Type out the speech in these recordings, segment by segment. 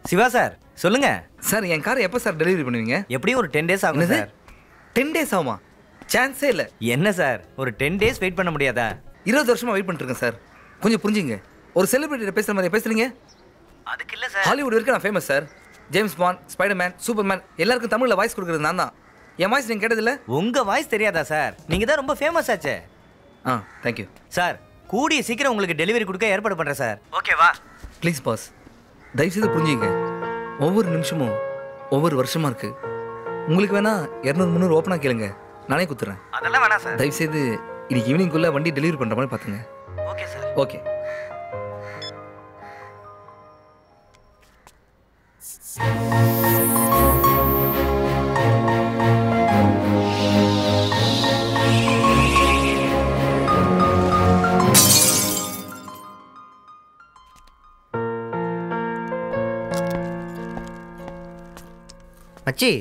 Siva sir சொல்லுங்க sir என் காரை எப்போ சார் டெலிவரி பண்ணுவீங்க எப்படியும் ஒரு டென் டேஸ் ஆகும் என்னது சார் டென் டேஸ் ஆகுமா சான்ஸே இல்லை என்ன சார் ஒரு டென் டேஸ் வெயிட் பண்ண முடியாதா இருபது வருஷமா வெயிட் பண்ணிருக்கேன் சார் கொஞ்சம் புரிஞ்சுங்க ஒரு செலிபிரிட்டி பேசுகிற மாதிரி பேசுறீங்க அதுக்கு இல்ல சார் ஹாலிவுட் வரைக்கும் நான் famous sir James Bond Spiderman Superman எல்லாருக்கும் தமிழில் வாய்ஸ் கொடுக்குறது நான் தான் என் வாய்ஸ் நீங்கள் கேட்டதில்ல உங்க வாய்ஸ் தெரியாதா சார் நீங்க தான் ரொம்ப ஃபேமஸ் ஆச்சே ஆ தேங்க்யூ சார் கூடிய சீக்கிரம் உங்களுக்கு டெலிவரி கொடுக்க ஏற்பாடு பண்றேன் சார் ஓகேவா ப்ளீஸ் பாஸ் தயவுசெய்து புரிஞ்சுங்க ஒவ்வொரு நிமிஷமும் ஒவ்வொரு வருஷமா இருக்கு உங்களுக்கு வேணா இரநூறு முந்நூறு ஓப்பனாக கேளுங்க நானே குத்துறேன் அதெல்லாம் வேணாம் சார் தயவுசெய்து இன்னைக்கு ஈவினிங்குள்ளே வண்டி டெலிவரி பண்ணுற மாதிரி பார்த்துங்க ஓகே சார் ஓகே மச்சி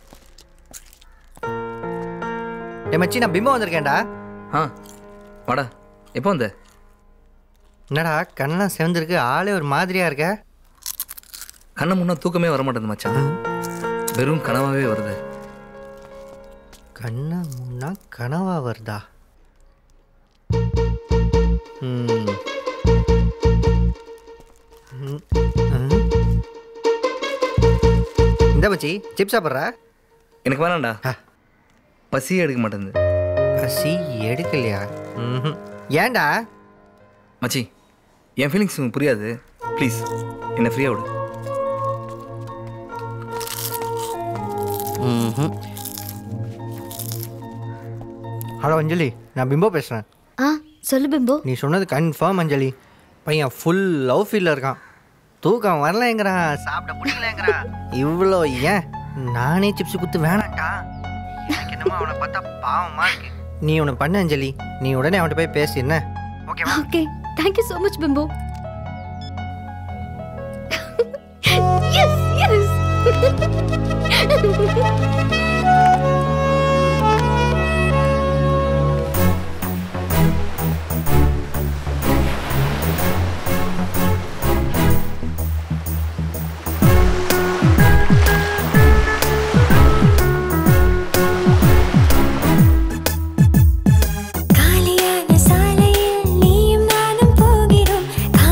ஏ மச்சி நான் பிம்பம் வந்திருக்கேன்டா ஆ வாடா எப்போ வந்த என்னடா கண்ணெல்லாம் செவந்திருக்கு ஆளே ஒரு மாதிரியா இருக்க கண்ணை முன்னா தூக்கமே வர மாட்டேங்குது மச்சான் வெறும் கனவாவே வருது கண்ணை முன்னா கனவா வருதா ம். ம். ம். இந்த மச்சி சிப்ஸ் சாப்பிட்ற எனக்கு வேணாம்டா ஆ. பசியே எடுக்க மாட்டேங்குது பசி எடுக்கலையா ம்ஹும். ஏன்டா மச்சி என் ஃபீலிங்ஸ் உங்களுக்கு புரியாது ப்ளீஸ் என்னை ஃப்ரீயாக விடு ம்ஹும். ஹலோ அஞ்சலி நான் பிம்போ பேசுகிறேன் ஆ சொல்லு பிம்பு நீ சொன்னது கன்ஃபார்ம் அஞ்சலி பையன் ஃபுல் லவ் ஃபீல்ல இருக்கான் தூக்கம் வரலங்கிறான் சாப்பிட பிடிக்கலங்கிறான் இவ்வளோ ஏன் நானே சிப்ஸ் குத்து வேணாம்டா எனக்கு என்னமோ அவனை பார்த்தா பாவமா இருக்கு நீ ஒன்று பண்ண அஞ்சலி நீ உடனே அவன்கிட்ட போய் பேசு என்ன ஓகேவா ஓகே தேங்க்யூ ஸோ மச் பிம்பு எஸ் எஸ் காலியான சாலையில் நீயும் நானும் போகிறோம்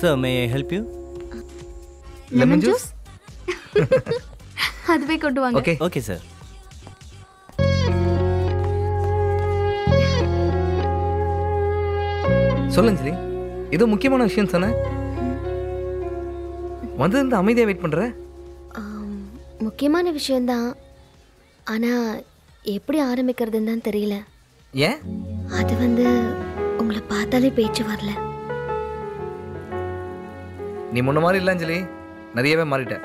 sir may I help you lemon juice அதுவே கொண்டு வாங்க ஓகே ஓகே சார் சொல்லு அஞ்சலி ஏதோ முக்கியமான விஷயம் சொன்னேன் வந்து இந்த அமைதியாக வெயிட் பண்ணுற ஆம், முக்கியமான விஷயம்தான் ஆனால் எப்படி ஆரம்பிக்கிறதுன்னு தான் தெரியல ஏன் அது வந்து உங்களை பார்த்தாலே பேச்சு வரல நீ முன்ன மாதிரி இல்லை அஞ்சலி நிறையவே மாறிட்ட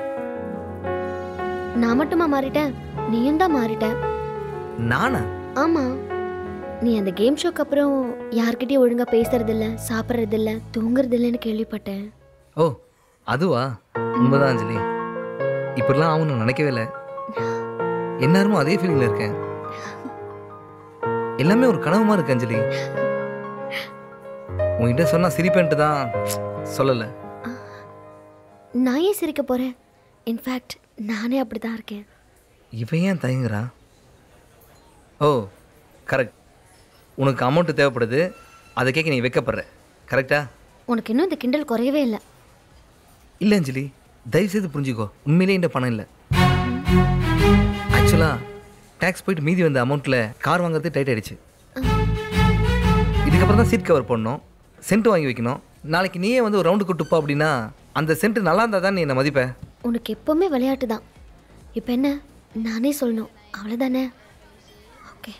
நான் மட்டுமா மாறிட்டேன் நீயும் தான் மாறிட்ட நானா ஆமா நீ அந்த கேம் ஷோக்கு அப்புறம் யார்கிட்டயும் ஒழுங்கா பேசுறதில்ல சாப்பிட்றதில்ல தூங்குறதில்லன்னு கேள்விப்பட்டேன் ஓ அதுவா உண்மைதான் அஞ்சலி இப்படிலாம் ஆகணும்னு நினைக்கவே இல்லை எந்நேரமும் அதே ஃபீலிங்கில் இருக்கேன் எல்லாமே ஒரு கனவுமா இருக்கு அஞ்சலி உன்கிட்ட சொன்னா சிரிப்பேன்ட்டு தான் சொல்லலை நான் ஏன் சிரிக்க போறேன் இன்ஃபேக்ட் நானே அப்படிதான் இருக்கேன் இவன் ஏன் தயங்குறா ஓ கரெக்ட் உனக்கு அமௌண்ட்டு தேவைப்படுது அதை கேட்க நீ வைக்கப்படுற கரெக்டா உனக்கு இன்னும் இந்த கிண்டல் குறையவே இல்லை இல்லை அஞ்சலி தயவு செய்து புரிஞ்சுக்கோ உண்மையிலேயே இந்த பணம் இல்லை ஆக்சுவலாக டேக்ஸ் போயிட்டு மீதி வந்த அமௌண்ட்டில் கார் வாங்குறது டைட் ஆயிடுச்சு இதுக்கப்புறம் தான் சீட் கவர் பண்ணணும் சென்ட் வாங்கி வைக்கணும் நாளைக்கு நீயே வந்து ஒரு ரவுண்டு கூட்டுப்பா அப்படின்னா அந்த சென்ட் நல்லா இருந்தால் தான் நீ என்னை மதிப்ப உனக்கு எப்பவுமே விளையாட்டு தான் இப்போ என்ன நானே சொல்லணும் அவ்வளோதானே ஓகே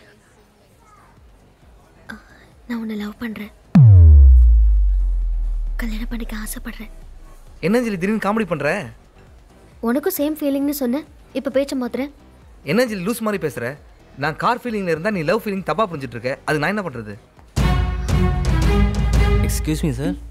நான் உன்னை லவ் பண்ணுறேன் கல்யாணம் பண்ணிக்க ஆசைப்படுறேன் என்ன அஞ்சலி திடீர்னு காமெடி பண்ணுற உனக்கும் சேம் ஃபீலிங்னு சொன்னேன் இப்போ பேச்ச மாத்துறேன் என்ன அஞ்சலி லூஸ் மாதிரி பேசுகிற நான் கார் ஃபீலிங்கில் இருந்தால் நீ லவ் ஃபீலிங் தப்பாக புரிஞ்சிட்டு இருக்க அது நான் என்ன பண்ணுறது எக்ஸ்கியூஸ் மீ சார்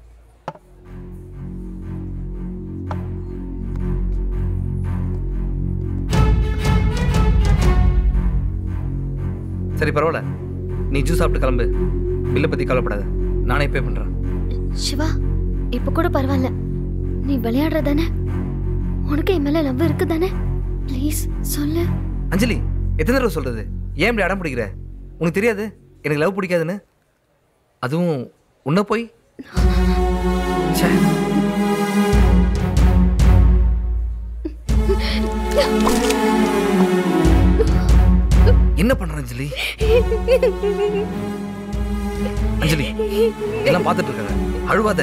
சரி பரவாயில்ல நீ ஜூஸ் சாப்பிட்டு கிளம்பு பில்லை பற்றி கவலைப்படாத நானே பே பண்ணுறேன் சிவா இப்போ கூட பரவாயில்ல நீ விளையாடுற தானே உனக்கு என் மேலே லவ் இருக்கு தானே ப்ளீஸ் சொல்லு அஞ்சலி எத்தனை தடவை சொல்கிறது ஏன் இப்படி அடம் பிடிக்கிற உனக்கு தெரியாது எனக்கு லவ் பிடிக்காதுன்னு அதுவும் உன்னை போய் ச்சே. என்ன பண்ற அஞ்சலி அஞ்சலி எல்லாம் பார்த்துட்டு இருக்காங்க அழுவாத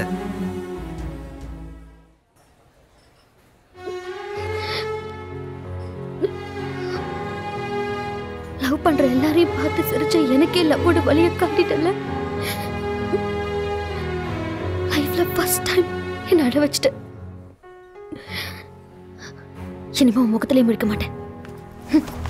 லவ் பண்ற எல்லாரையும் பார்த்து சிரிச்ச எனக்கே லவ்வோட வழிய காட்டிட்டல லைஃப்ல ஃபர்ஸ்ட் டைம் என்ன அழ வச்சுட்ட இனிமே உன் முகத்திலையும் இருக்க மாட்டேன்